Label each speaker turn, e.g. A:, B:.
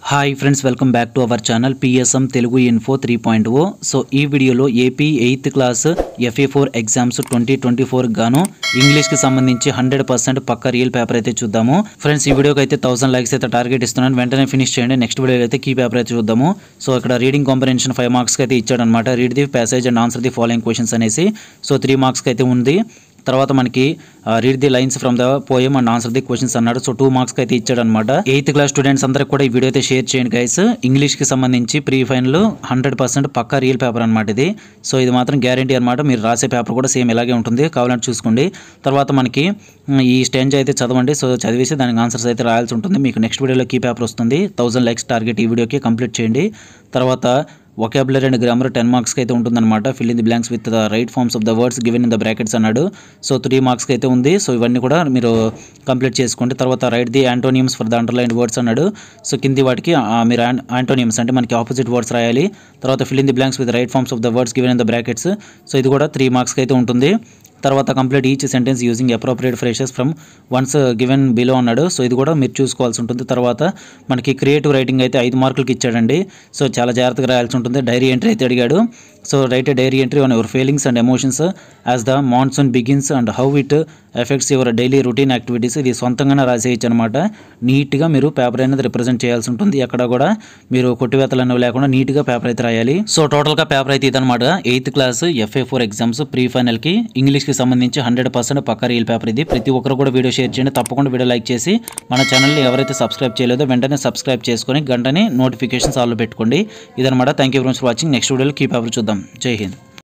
A: hi friends welcome back to our channel PSM Telugu info three point O so ఈ వీడియోలో AP eighth class FA four exams twenty twenty four గాను ఇంగ్లీష్కి సంబంధించి hundred percent పక్క real paper అయితే చూద్దాము friends ఈ వీడియోకి అయితే థౌసండ్ లైక్స్ అయితే టార్గెట్ ఇస్తున్నాను వెంటనే ఫినిష్ చేయండి నెక్స్ట్ వీడియోలో అయితే కీ పేపర్ అయితే చూద్దాము సో ఇక్కడ రీడింగ్ కాంపరెన్షన్ ఫైవ్ మార్క్స్కి అయితే ఇచ్చాడనమాట read the passage and answer the following questions అనేసి సో త్రీ మార్క్స్కి అయితే ఉంది తర్వాత మనకి read the lines from the poem and answer the questions అన్నాడు సో టూ మార్క్స్కి అయితే ఇచ్చాడు అనమాట ఎయిత్ క్లాస్ స్టూడెంట్స్ అందరికి కూడా ఈ వీడియో అయితే షేర్ చేయండి గైస్ ఇంగ్లీష్కి సంబంధించి ప్రీ ఫైనల్ హండ్రెడ్ పర్సెంట్ పక్కా రియల్ పేపర్ అనమాట ఇది సో ఇది మాత్రం గ్యారంటీ అనమాట మీరు రాసే పేపర్ కూడా సేమ్ ఇలాగే ఉంటుంది కావాలంటే చూసుకోండి తర్వాత మనకి ఉమ్, ఈ స్టేంజ్ అయితే చదవండి సో చదివేసి దానికి ఆన్సర్స్ అయితే రాయాల్సి ఉంటుంది మీకు నెక్స్ట్ వీడియోలో కీ పేపర్ వస్తుంది థౌసండ్ లైక్స్ టార్గెట్ ఈ వీడియోకి కంప్లీట్ చేయండి తర్వాత ఒకాబులరీ అండ్ గ్రామర్ టెన్ మార్క్స్కి అయితే ఉంటుందన్నమాట fill in the blanks with the right forms of the words given in the brackets అన్నాడు సో త్రీ మార్క్స్కి అయితే ఉంది సో ఇవన్నీ కూడా మీరు కంప్లీట్ చేసుకోండి తర్వాత write the antonyms for the underline words అన్నాడు సో కింది వాటికి ఆ, మీరు యాంటోనియమ్స్ అంటే మనకి ఆపోజిట్ వర్డ్స్ రాయాలి తర్వాత fill in the blanks with right forms of the words given in the brackets so ఇది కూడా త్రీ మార్క్స్కి అయితే ఉంటుంది తర్వాత complete each sentence using appropriate phrases from ones given below అన్నాడు సో ఇది కూడా మీరు చూసుకోవాల్సి ఉంటుంది తర్వాత మనకి క్రియేటివ్ రైటింగ్ అయితే ఐదు మార్కులకి ఇచ్చాడండి సో చాలా జాగ్రత్తగా రాయాల్సి ఉంటుంది డైరీ ఎంట్రీ అయితే అడిగాడు so write diary entry on your feelings and emotions as the monsoon begins and how it effects your daily routine activities ఇది సొంతంగానే రాసేయచ్చు అనమాట నీట్గా మీరు పేపర్ అనేది రిప్రజెంట్ చేయాల్సి ఉంటుంది ఎక్కడ కూడా మీరు కొట్టివేతలు అనేవి లేకుండా నీట్గా పేపర్ అయితే రాయాలి సో టోటల్గా పేపర్ అయితే ఇదనమాట eighth class FA four exams pre ఫైనల్కి ఇంగ్లీష్కి సంబంధించి హండ్రెడ్ పర్సెంట్ పక్క రీల్ పేపర్ ఇది ప్రతి ఒక్కరు కూడా వీడియో షేర్ చేయండి తప్పకుండా వీడియో లైక్ చేసి మన ఛానల్ని ఎవరైతే సబ్స్క్రైబ్ చేయలేదో వెంటనే సబ్స్క్రైబ్ చేసుకొని గంటనే నోటిఫికేషన్స్ ఆల్లో పెట్టుకోండి ఇదనమాట thank you very much for watching next వీడియోలో కీ పేపర్ చూద్దాం జై హింద్